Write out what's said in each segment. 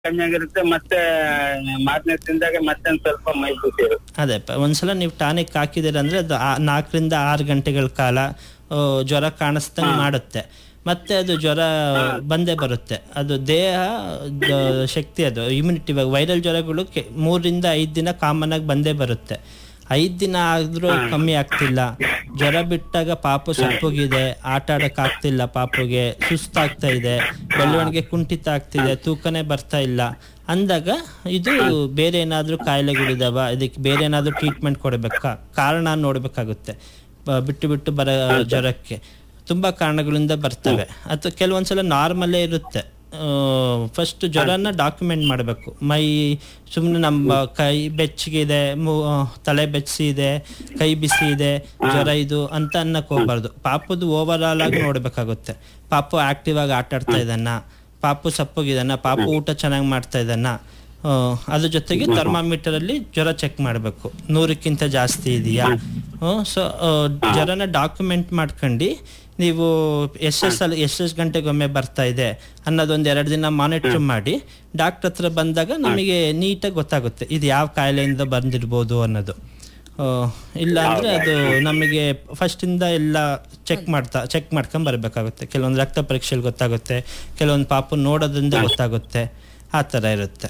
ಕಮ್ಮಿ ಆಗಿರುತ್ತೆ ಮತ್ತೆ ಮಾರನೇ ತಿಂದಾಗ ಮತ್ತೆ ಒಂದ್ ಸ್ವಲ್ಪ ಮೈ ಖುಷಿ ಇರುತ್ತೆ ಅದೇ ಪ- ಒಂದ್ಸಲ ನೀವು ಟಾನಿಕ್ ಹಾಕಿದಿರ ಅಂದ್ರೆ ಅದು ಆ- ನಾಲ್ಕರಿಂದ ಆರು ಗಂಟೆಗಳ ಕಾಲ ಆ, ಜ್ವರ ಕಾಣಿಸ್ದಂಗೆ ಮಾಡುತ್ತೆ ಮತ್ತೆ ಅದು ಜ್ವರ ಬಂದೇ ಬರುತ್ತೆ ಅದು ದೇಹ ದ- ಶಕ್ತಿ ಅದು ಇಮ್ಯುನಿಟಿ ಇವಾಗ ವೈರಲ್ ಜ್ವರಗಳು ಕೆ- ಮೂರರಿಂದ ಐದು ದಿನ ಕಾಮನ್ ಆಗಿ ಬಂದೇ ಬರುತ್ತೆ ಐದು ದಿನ ಆದ್ರೂ ಕಮ್ಮಿ ಆಗ್ತಿಲ್ಲ ಜ್ವರ ಬಿಟ್ಟಾಗ ಪಾಪು ಸಪ್ಪೋಗಿದೆ ಆಟ ಆಡಕ್ ಆಗ್ತಿಲ್ಲ ಪಾಪುಗೆ ಸುಸ್ತಾಗ್ತಾ ಇದೆ ಬೆಳವಣಿಗೆ ಕುಂಠಿತ ಆಗ್ತಿದೆ ತೂಕನೇ ಬರ್ತಾ ಇಲ್ಲ ಅಂದಾಗ ಇದು ಬೇರೆ ಏನಾದ್ರೂ ಕಾಯಿಲೆಗಳಿದಾವ ಇದಕ್ಕೆ ಬೇರೆ ಏನಾದ್ರೂ ಟ್ರೀಟ್ಮೆಂಟ್ ಕೊಡಬೇಕಾ ಕಾರಣ ನೋಡ್ಬೇಕಾಗುತ್ತೆ ಬ- ಬಿಟ್ಟು ಬಿಟ್ಟು ಬರೋ ಜ್ವರಕ್ಕೆ ತುಂಬಾ ಕಾರಣಗಳಿಂದ ಬರ್ತವೆ ಅಥವಾ ಕೆಲವೊಂದ್ಸಲ ನಾರ್ಮಲ್ಲೇ ಇರುತ್ತೆ ಫಸ್ಟ್ ಜ್ವರನ ಡಾಕ್ಯುಮೆಂಟ್ ಮಾಡಬೇಕು ಮೈ ಸುಮ್ಮನೆ ನಮ್ಮ ಕೈ ಬೆಚ್ಚಗಿದೆ ಮು- ಆ, ತಲೆ ಬೆಚ್ಚಿ ಇದೆ ಕೈ ಬಿಸಿ ಇದೆ ಜ್ವರ ಇದು ಅಂತ ಅನ್ನಕ್ ಹೋಗ್ಬಾರ್ದು ಪಾಪದು ಓವರ್ ಆಲ್ ಆಗಿ ನೋಡ್ಬೇಕಾಗುತ್ತೆ ಪಾಪು ಆಕ್ಟಿವ್ ಆಗಿ ಆಟ ಆಡ್ತಾ ಇದ್ದಾನ ಪಾಪು ಸಪ್ಪಗಿದಾನ ಪಾಪು ಊಟ ಚೆನ್ನಾಗಿ ಮಾಡ್ತಾ ಇದ್ದಾನ ಆ, ಅದ್ರ ಜೊತೆಗೆ ಥರ್ಮಾಮೀಟರ್ ಅಲ್ಲಿ ಜ್ವರ ಚೆಕ್ ಮಾಡಬೇಕು ನೂರಕ್ಕಿಂತ ಜಾಸ್ತಿ ಇದೆಯಾ ಸೊ ಜ್ವರನ ಡಾಕ್ಯುಮೆಂಟ್ ಮಾಡ್ಕೊಂಡು ನೀವು ಎಷ್ಟೆಷ್ಟು ಎಷ್ಟೆಷ್ಟು ಗಂಟೆಗೊಮ್ಮೆ ಬರ್ತಾ ಇದೆ ಅನ್ನೋದೊಂದು ಎರಡು ದಿನ ಮಾನಿಟರ್ ಮಾಡಿ ಡಾಕ್ಟರ್ ಹತ್ರ ಬಂದಾಗ ನಮಗೆ ನೀಟಾಗಿ ಗೊತ್ತಾಗುತ್ತೆ ಇದು ಯಾವ ಕಾಯಿಲೆಯಿಂದ ಬಂದಿರ್ಬೋದು ಅನ್ನೋದು ಆ, ಇಲ್ಲ ಅಂದ್ರೆ ಅದು ನಮಗೆ ಫಸ್ಟ್ ಇಂದ ಎಲ್ಲ ಚೆಕ್ ಮಾಡ್ತಾ ಚೆಕ್ ಮಾಡ್ಕೊಂಡ್ ಬರ್ಬೇಕಾಗುತ್ತೆ ಕೆಲವೊಂದು ರಕ್ತ ಪರೀಕ್ಷೆಯಲ್ಲಿ ಗೊತ್ತಾಗುತ್ತೆ ಕೆಲವೊಂದು ಪಾಪು ನೋಡೋದ್ರಿಂದ ಗೊತ್ತಾಗುತ್ತೆ ಆ ತರ ಇರುತ್ತೆ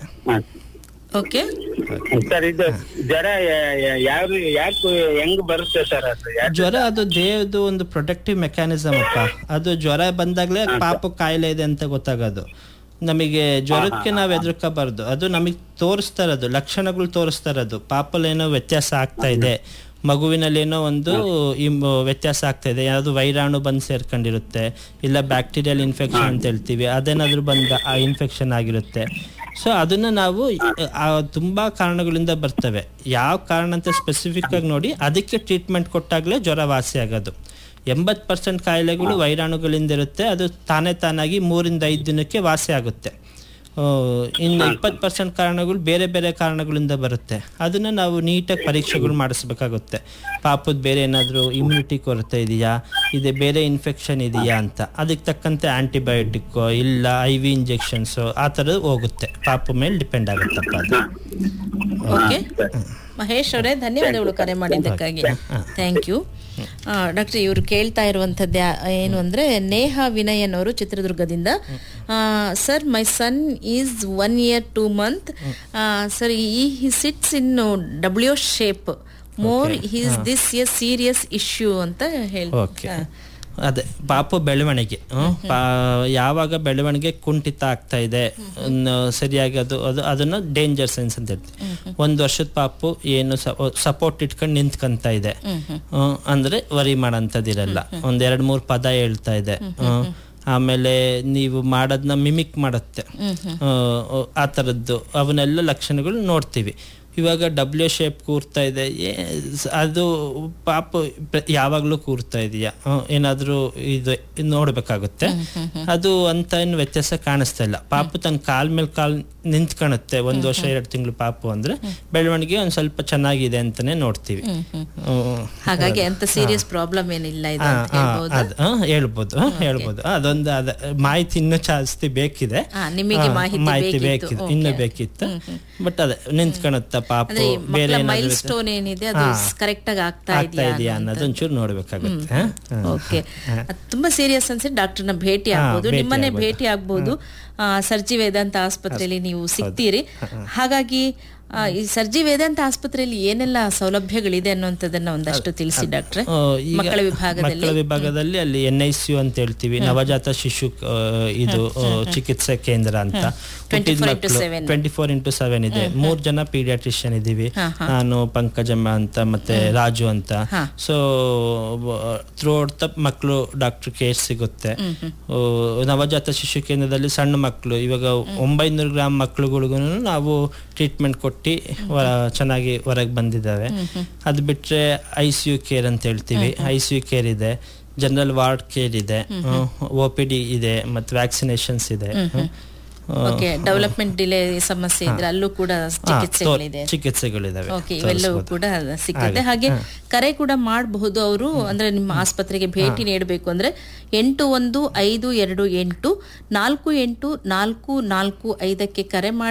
ಓಕೆ ಸರ್ ಇದು ಜ್ವರ ಯ- ಯ- ಯಾವ ಯಾಕೆ ಹೆಂಗ್ ಬರುತ್ತೆ ಸರ್ ಅದು ಯಾಕೆ ಜ್ವರ ಅದು ದೇಹದ ಒಂದು ಪ್ರೊಟೆಕ್ಟಿವ್ ಮೆಕ್ಯಾನಿಸಮ್ ಅಪ್ಪ ಅದು ಜ್ವರ ಬಂದಾಗ್ಲೇ ಪಾಪು ಕಾಯಿಲೆ ಇದೆ ಅಂತ ಗೊತ್ತಾಗೋದು ನಮಗೆ ಜ್ವರಕ್ಕೆ ನಾವು ಎದುರ್ಕೋಬಾರ್ದು ಅದು ನಮಗೆ ತೋರಿಸ್ತಾ ಇರೋದು ಲಕ್ಷಣಗಳು ತೋರಿಸ್ತಾ ಇರೋದು ಪಾಪಲ್ಲೇನೋ ವ್ಯತ್ಯಾಸ ಆಗ್ತಾ ಇದೆ ಮಗುವಿನಲ್ಲಿ ಏನೋ ಒಂದು ಇಮ್- ವ್ಯತ್ಯಾಸ ಆಗ್ತಾ ಇದೆ ಯಾವುದು ವೈರಾಣು ಬಂದು ಸೇರ್ಕೊಂಡಿರುತ್ತೆ ಇಲ್ಲ ಬ್ಯಾಕ್ಟೀರಿಯಲ್ ಇನ್ಫೆಕ್ಷನ್ ಅಂತ ಹೇಳ್ತೀವಿ ಅದೇನಾದ್ರೂ ಬಂದ ಆ ಇನ್ಫೆಕ್ಷನ್ ಆಗಿರುತ್ತೆ ಸೊ ಅದನ್ನ ನಾವು ಆ, ತುಂಬಾ ಕಾರಣಗಳಿಂದ ಬರ್ತವೆ ಯಾವ ಕಾರಣ ಅಂತ ಸ್ಪೆಸಿಫಿಕ್ ಆಗಿ ನೋಡಿ ಅದಕ್ಕೆ ಟ್ರೀಟ್ಮೆಂಟ್ ಕೊಟ್ಟಾಗಲೇ ಜ್ವರ ವಾಸಿ ಆಗೋದು ಎಂಬತ್ತು ಪರ್ಸೆಂಟ್ ಕಾಯಿಲೆಗಳು ವೈರಾಣುಗಳಿಂದ ಇರುತ್ತೆ ಅದು ತಾನೇ ತಾನಾಗಿ ಮೂರಿಂದ ಐದು ದಿನಕ್ಕೆ ವಾಸಿ ಆಗುತ್ತೆ ಆ, ಇನ್ನು ಇಪ್ಪತ್ತು ಪರ್ಸೆಂಟ್ ಕಾರಣಗಳು ಬೇರೆ ಬೇರೆ ಕಾರಣಗಳಿಂದ ಬರುತ್ತೆ ಅದನ್ನ ನಾವು ನೀಟಾಗಿ ಪರೀಕ್ಷೆಗಳು ಮಾಡಿಸ್ಬೇಕಾಗುತ್ತೆ ಪಾಪದ ಬೇರೆ ಏನಾದರೂ ಇಮ್ಯುನಿಟಿ ಕೊರತೆ ಇದೆಯಾ ಇದೆ ಬೇರೆ ಇನ್ಫೆಕ್ಷನ್ ಇದೆಯಾ ಅಂತ ಅದಕ್ಕೆ ತಕ್ಕಂತೆ ಆಂಟಿಬಯೋಟಿಕ್ ಇಲ್ಲ ಐ ವಿ ಇಂಜೆಕ್ಷನ್ಸು ಆ ಥರದ್ದು ಹೋಗುತ್ತೆ ಪಾಪು ಮೇಲೆ ಡಿಪೆಂಡ್ ಆಗುತ್ತಪ್ಪ ಅದು ಓಕೆ ಮಹೇಶ್ ಅವರೇ ಧನ್ಯವಾದಗಳು ಕರೆ ಮಾಡಿದ್ದಕ್ಕಾಗಿ ಥ್ಯಾಂಕ್ ಯು ಡಾಕ್ಟರ್ ಇವರು ಕೇಳ್ತಾ ಇರುವಂಥದ್ದು ಯಾ- ಏನು ಅಂದ್ರೆ ನೇಹ ವಿನಯನ್ ಅವರು ಚಿತ್ರದುರ್ಗದಿಂದ sir my son is one year two month sir ಈ he sits in W shape more is this a serious issue ಅಂತ ಓಕೆ ಹೇಳ್ತಾ ಅದೇ ಪಾಪು ಬೆಳವಣಿಗೆ ಹ್ಮ್? ಪಾ- ಯಾವಾಗ ಬೆಳವಣಿಗೆ ಕುಂಠಿತ ಆಗ್ತಾ ಇದೆ ಅನ್ನು ಸರಿಯಾಗಿ ಅದು ಅದು ಅದನ್ನ ಡೇಂಜರ್ ಸೆನ್ಸ್ ಅಂತ ಹೇಳ್ತೀವಿ ಒಂದ್ ವರ್ಷದ ಪಾಪು ಏನು ಸಪೋರ್ಟ್ ಇಟ್ಕೊಂಡು ನಿಂತ್ಕೊಂತ ಇದೆ ಹ್ಮ್, ಅಂದ್ರೆ ವರಿ ಮಾಡೋಂಥದ್ದಿರಲ್ಲ ಒಂದ್ ಎರಡ್ ಮೂರ್ ಪದ ಹೇಳ್ತಾ ಇದೆ ಹ್ಮ್. ಆಮೇಲೆ ನೀವು ಮಾಡೋದನ್ನ ಮಿಮಿಕ್ ಮಾಡುತ್ತೆ ಆ, ಆ ಥರದ್ದು ಅವನ್ನೆಲ್ಲ ಲಕ್ಷಣಗಳು ನೋಡ್ತೀವಿ ಇವಾಗ ಡಬ್ಲ್ಯೂ ಶೇಪ್ ಕೂರ್ತಾ ಇದೆ ಏ- ಸ್- ಅದು ಪಾಪ ಪ್ರ- ಯಾವಾಗ್ಲೂ ಕೂರ್ತಾ ಇದೆಯಾ ಏನಾದ್ರೂ ಇದು ಇದ್ ನೋಡ್ಬೇಕಾಗುತ್ತೆ ಅದು ಅಂತ ಏನು ವ್ಯತ್ಯಾಸ ಕಾಣಿಸ್ತಾ ಇಲ್ಲ ಪಾಪು ತನ್ನ ಕಾಲ್ ಮೇಲೆ ಕಾಲ್ ನಿಂತ್ಕೊಳುತ್ತೆ ಒಂದ್ ವರ್ಷ ಎರಡು ತಿಂಗಳು ಪಾಪು ಅಂದ್ರೆ ಬೆಳವಣಿಗೆ ಒಂದ್ ಸ್ವಲ್ಪ ಚೆನ್ನಾಗಿದೆ ಅಂತಾನೆ ನೋಡ್ತೀವಿ ಹ್ಮ್. ಹಾಗಾಗಿ ಅಂತ ಸೀರಿಯಸ್ ಪ್ರಾಬ್ಲಮ್ ಏನಿಲ್ಲ ಇದು ಆ, ಅಂತ ಆ, ಹೇಳ್ಬೋದು ಅದ್- ಆ, ಹೇಳ್ಬೋದು ಆ, ಹೇಳ್ಬೋದು ಅದೊಂದು ಅದ ಮಾಹಿತಿ ಇನ್ನೂ ಜಾಸ್ತಿ ಬೇಕಿದೆ ಆ, ನಿಮಗೆ ಆ, ಮಾಹಿತಿ ಬೇಕಿತ್ತು. ಬೇಕಿತ್ತು ಇನ್ನು ಬೇಕಿತ್ತು ಬಟ್ ಅದೇ ನಿಂತ್ಕೊಳುತ್ತ ಪಾಪು ಅಂದ್ರೆ ಬೇರೆ ಮಕ್ಕಳ ಮೈಲ್ ಏನಾದ್ರು ಸ್ಟೋನ್ ಏನಿದೆ ಅದು ಕರೆಕ್ಟ್ ಆಗಿ ಆಗ್ತಾ ಆಗ್ತಾ ಇದೆಯಾ ಇದೆಯಾ ಅನ್ನೋದು ಒಂಚೂರು ನೋಡ್ಬೇಕಾಗುತ್ತೆ ಆ? ಆ. ಓಕೆ ತುಂಬಾ ಸೀರಿಯಸ್ ಅನ್ಸಿದ್ರೆ ಡಾಕ್ಟರ್ನ ಭೇಟಿ ಹಾ, ಆಗ್ಬೋದು ಭೇಟಿ ನಿಮ್ಮನ್ನೇ ಆಗ್ಬೋದು. ಭೇಟಿ ಆಗ್ಬೋದು ಆ, ಸರ್ಜಿ ವೇದಾಂತ ಆಸ್ಪತ್ರೆಯಲ್ಲಿ ನೀವು ಸಿಗ್ತೀರಿ ಹಾಗಾಗಿ ಆ, ಈ ಸರ್ಜಿ ವೇದಾಂತ ಆಸ್ಪತ್ರೆಯಲ್ಲಿ ಏನೆಲ್ಲ ಸೌಲಭ್ಯಗಳಿದೆ ಅನ್ನುವಂಥದ್ದನ್ನ ಒಂದಷ್ಟು ತಿಳಿಸಿ ಡಾಕ್ಟ್ರೆ ಆ, ಈಗ ಮಕ್ಕಳ ವಿಭಾಗದಲ್ಲಿ ಮಕ್ಕಳ ವಿಭಾಗದಲ್ಲಿ ಅಲ್ಲಿ ಎನ್ ಐ ಸಿ ಯು ಅಂತ ಹೇಳ್ತೀವಿ ನವಜಾತ ಶಿಶು ಆ, ಇದು ಆ, ಚಿಕಿತ್ಸೆ ಕೇಂದ್ರ ಅಂತ ಹುಟ್ಟಿದ 24 into ಮಕ್ಕಳು 7. ಟ್ವೆಂಟಿ ಫೋರ್ ಇಂಟು ಸೆವೆನ್ ಇದೆ ಮೂರ್ ಜನ ಪೀಡಿಯಾಟ್ರಿಷಿಯನ್ ಇದೀವಿ ನಾನು ಪಂಕಜಮ್ಮ ಅಂತ ಮತ್ತೆ ರಾಜು ಅಂತ ಸೊ ಥ್ರೂಔಟ್ ದ ಮಕ್ಕಳು ಡಾಕ್ಟರ್ ಕೇರ್ ಸಿಗುತ್ತೆ ಆ, ನವಜಾತ ಶಿಶು ಕೇಂದ್ರದಲ್ಲಿ ಸಣ್ಣ ಮಕ್ಕಳು ಇವಾಗ ಒಂಬೈನೂರು ಗ್ರಾಮ್ ಮಕ್ಕಳುಗಳಿಗೂ ನಾವು ಟ್ರೀಟ್ಮೆಂಟ್ ಕೊಟ್ಟು ಚೆನ್ನಾಗಿ ಹೊರಗೆ ಬಂದಿದ್ದಾವೆ ಅದು ಬಿಟ್ರೆ ಐ ಸಿ ಯು ಕೇರ್ ಅಂತ ಹೇಳ್ತೀವಿ ಐ ಸಿ ಯು ಕೇರ್ ಇದೆ ಜನರಲ್ ವಾರ್ಡ್ ಕೇರ್ ಇದೆ ಒ ಪಿ ಡಿ ಇದೆ ಮತ್ತು ವ್ಯಾಕ್ಸಿನೇಷನ್ಸ್ ಇದೆ ಹ್ಮ್. ಓಕೆ ಡೆವಲಪ್ಮೆಂಟ್ ಡಿಲೇ ಸಮಸ್ಯೆ ಇದ್ರೆ ಅಲ್ಲೂ ಕೂಡ ಚಿಕಿತ್ಸೆಗಳಿದೆ ಚಿಕಿತ್ಸೆಗಳಿದಾವೆ ಓಕೆ ಇವೆಲ್ಲವೂ ಕೂಡ ಸಿಗುತ್ತೆ ಹಾಗೆ ಕರೆ ಕೂಡ ಮಾಡಬಹುದು ಅವರು ಅಂದ್ರೆ ನಿಮ್ಮ ಆಸ್ಪತ್ರೆಗೆ ಭೇಟಿ ನೀಡಬೇಕು ಅಂದ್ರೆ ಎಂಟು ಒಂದು ಐದು ಎರಡು ಎಂಟು ನಾಲ್ಕು ಎಂಟು ನಾಲ್ಕು ನಾಲ್ಕು ಐದಕ್ಕೆ ಕರೆ ಮಾಡಿ